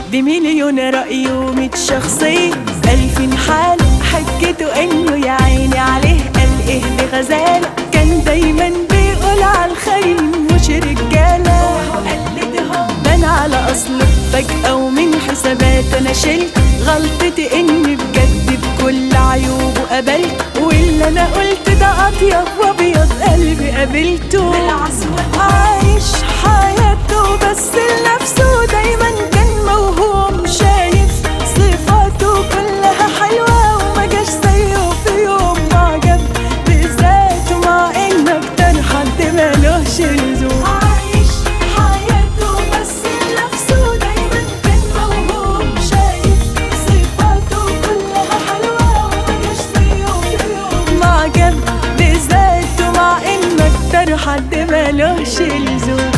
بمليون رأي ومية شخصية ألفين حالة حكيته إنه يا عيني عليه قال إيه بغزالة كان دايما بيقول على الخير مش رجالة بان على أصله فجأة ومن حسابات أنا شلت غلطتي إني بجد بكل عيوبه قبلت واللي أنا قلت ده أطيب وأبيض قلبي قابلته عايش حياته بس لنفسه دايما كان موهوم شايف صفاته كلها حلوة وما جاش زيه في يوم معجب بذاته مع إن أكتر حد مالوش لزوم عايش حياته بس لنفسه دايما كان موهوم شايف صفاته كلها حلوة وما جاش زيه في يوم معجب بذاته مع إن أكتر حد مالوش لزوم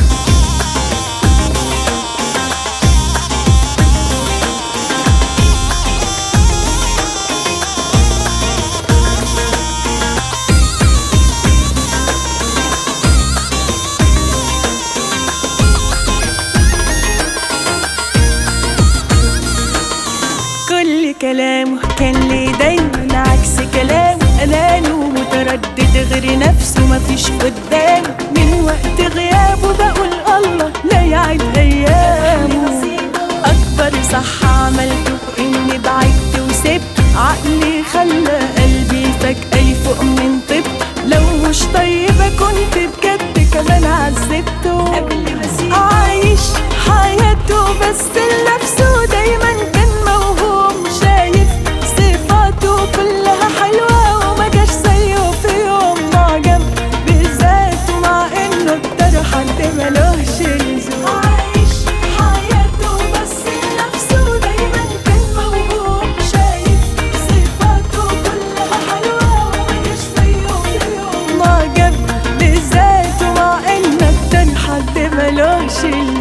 كل كلامه كان لي دايما عكس كلامه أناني ومتردد غير نفسه مفيش قدامه من وقت غيابه بقول الله لا يعيد أيامه أكبر صح عملته إني بعدت وسبت عقلي خلى قلبي فجأة يفوق من طبت لو مش طيبة كنت بجد كمان عذبته عايش حياته بس لنفسه دايما كان موهوم شايف صفاته كلها حلوة وما جاش زيه في يوم معجب بذاته مع انه اكتر حد ملوش لزوم عايش حياته بس لنفسه دايما كان موهوم شايف صفاته كلها حلوة وما جاش زيه في يوم معجب بذاته مع انه اكتر حد ملوش لزوم